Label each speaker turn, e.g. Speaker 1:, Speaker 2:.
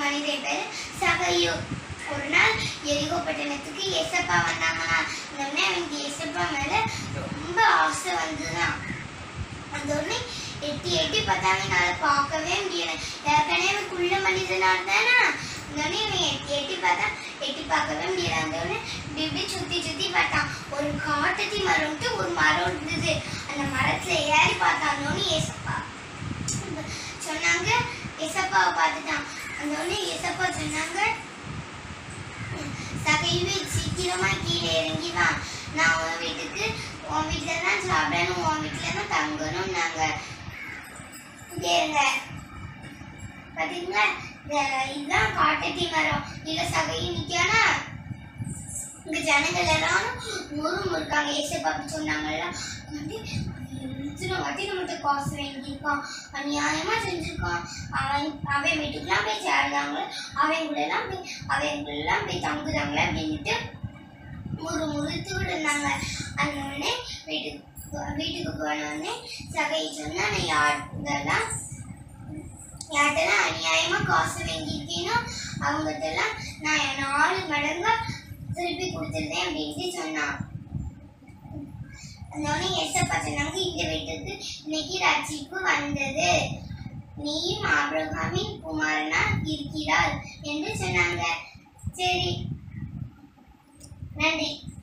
Speaker 1: மனிதன் பேர் சகையு ஒரு நாள் எரிகோ பட்டணத்துக்கு எசப்பா வந்தாங்களா அந்த உடனே அவனுக்கு எசப்பா மேல ரொம்ப ஆசை வந்துதான் அந்த உடனே எட்டி எட்டி பார்த்தாங்க என்னால பார்க்கவே முடியல ஏற்கனவே அவன் குள்ள மனிதனா இருந்தானா அந்த உடனே இவன் எட்டி எட்டி பார்த்தா எட்டி பார்க்கவே முடியல அந்த உடனே இப்படி இப்படி சுத்தி சுத்தி பார்த்தான் ஒரு காட்டத்தி மரம்ட்டு ஒரு மரம் இருந்தது அந்த மரத்துல ஏறி பார்த்தான் அந்த உடனே ஏசப்பா சொன்னாங்க எசப்பாவை பார்த்துட்டான் அந்த உடனே எசப்பா சொன்னாங்க சகையுவே சீக்கிரமா கீழே இறங்கி வா நான் உன் வீட்டுக்கு உன் வீட்டுல தான் சாப்பிடணும் உன் வீட்டுல தான் தங்கணும் நாங்க இங்கே இருங்க பாத்தீங்களா இந்த- இதுதான் காட்டத்தி மரம் இதுல சகையும் நிக்கானா இங்க ஜனங்கள் எல்லாரும் முறும் இருக்காங்க ஏசப்பாக்கு சொன்னாங்கல்ல வந்து இத்தனை வாட்டி நம்மகிட்ட காசு வாங்கியிருக்கான் அநியாயமா செஞ்சிருக்கான் அவன் அவன் வீட்டுக்குலாம் போய் சேர்ந்தாங்க அவன் கூட எல்லாம் போய் அவன் கூட எல்லாம் போய் தங்குறாங்களே அப்படின்ட்டு முறு முறுத்து விடுனாங்க அந்த உடனே வீட்டுக்கு வீட்டுக்கு போன உடனே சகை சொன்னா நான் யார் இதெல்லாம் யார்கிட்டலாம் அநியாயமா காசு வாங்கியிருக்கேனோ அவங்ககிட்டலாம் நான் நாலு மடங்கா திருப்பி கொடுத்துருந்தேன் அப்படின்ட்டு சொன்னான் அந்த உடனே எசப்பா சொன்னாங்க இந்த வீட்டுக்கு இன்னைக்கு ரட்சிப்பு வந்தது நீயும் ஆபிரகாமின் குமாரனா இருக்கிறாள் என்று சொன்னாங்க சரி நன்றி